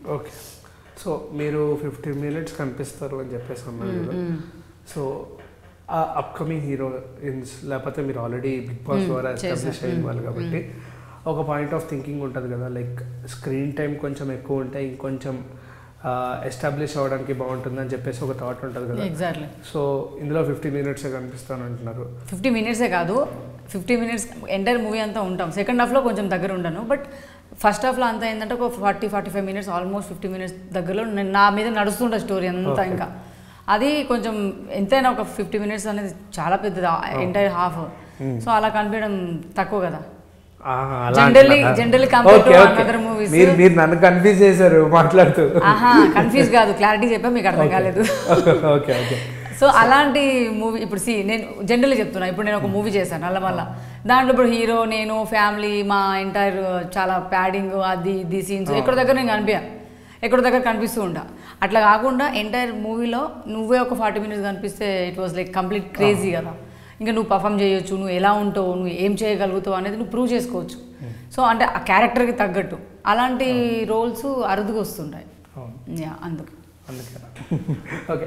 Okay so మీరు fifteen minutes కనిపిస్తారు అని చెప్పేసి అన్నారు కదా సో ఆ అప్కమింగ్ హీరోయిన్స్ లేకపోతే మీరు ఆల్రెడీ బిగ్ బాస్ Hmm, ద్వారా చేశారు. ఎస్టాబ్లిష్ అయిన వాళ్ళు కాబట్టి ఒక పాయింట్ ఆఫ్ థింకింగ్ ఉంటుంది కదా లైక్ స్క్రీన్ టైం కొంచెం ఎక్కువ ఉంటే ఇంకొంచెం ఎస్టాబ్లిష్ అవ్వడానికి బాగుంటుంది అని చెప్పేసి ఒక థాట్ ఉంటుంది కదా ఎగ్జాక్ట్లీ సో ఇందులో ఫిఫ్టీ మినిట్స్ కనిపిస్తాను అంటున్నారు ఫిఫ్టీ మినిట్సే కాదు ఫిఫ్టీ మినిట్స్ ఎంటైర్ మూవీ అంతా ఉంటాం సెకండ్ హాఫ్లో కొంచెం దగ్గర ఉండను బట్ ఫస్ట్ హాఫ్లో అంతా ఏంటంటే ఒక forty forty five minutes almost fifty minutes దగ్గరలో నేను నా మీద నడుస్తుండే స్టోరీ అంతా Okay. ఇంకా అది కొంచెం ఎంతైనా ఒక ఫిఫ్టీ మినిట్స్ అనేది చాలా పెద్దది ఎంటైర్ హాఫ్ సో అలా కనిపించడం తక్కువ కదా ఆహా, అలా Generally- అంటున్నారా? generally compared to Okay, okay. another movies. మీరు మీరు నన్ను కన్ఫ్యూజ్ చేశారు మాట్లాడుతూ ఆహా కన్ఫ్యూజ్ కాదు క్లారిటీ చెప్పా మీకు అర్థం కాలేదు ఓకే ఓకే సో అలాంటి మూవీ ఇప్పుడు సి నేను జనరల్గా చెప్తున్నా ఇప్పుడు నేను ఒక మూవీ చేశాను నల్లమల్ల దాంట్లో ఇప్పుడు హీరో నేను ఫ్యామిలీ మా ఎంటైర్ చాలా ప్యాడింగ్ అది ఇది సీన్స్ ఎక్కడ దగ్గర నేను కనిపించా ఎక్కడ దగ్గర కనిపిస్తూ ఉంటా అట్లా కాకుండా ఎంటైర్ మూవీలో నువ్వే ఒక ఫార్టీ మినిట్స్ కనిపిస్తే it was like complete crazy కదా ఇంకా నువ్వు పర్ఫామ్ చేయొచ్చు నువ్వు ఎలా ఉంటావు నువ్వు ఏం చేయగలుగుతావు అనేది నువ్వు ప్రూవ్ చేసుకోవచ్చు సో అంటే ఆ క్యారెక్టర్కి తగ్గట్టు అలాంటి రోల్స్ అరుదుగా వస్తుంటాయి అవును యా అందుకు అందుకే ఓకే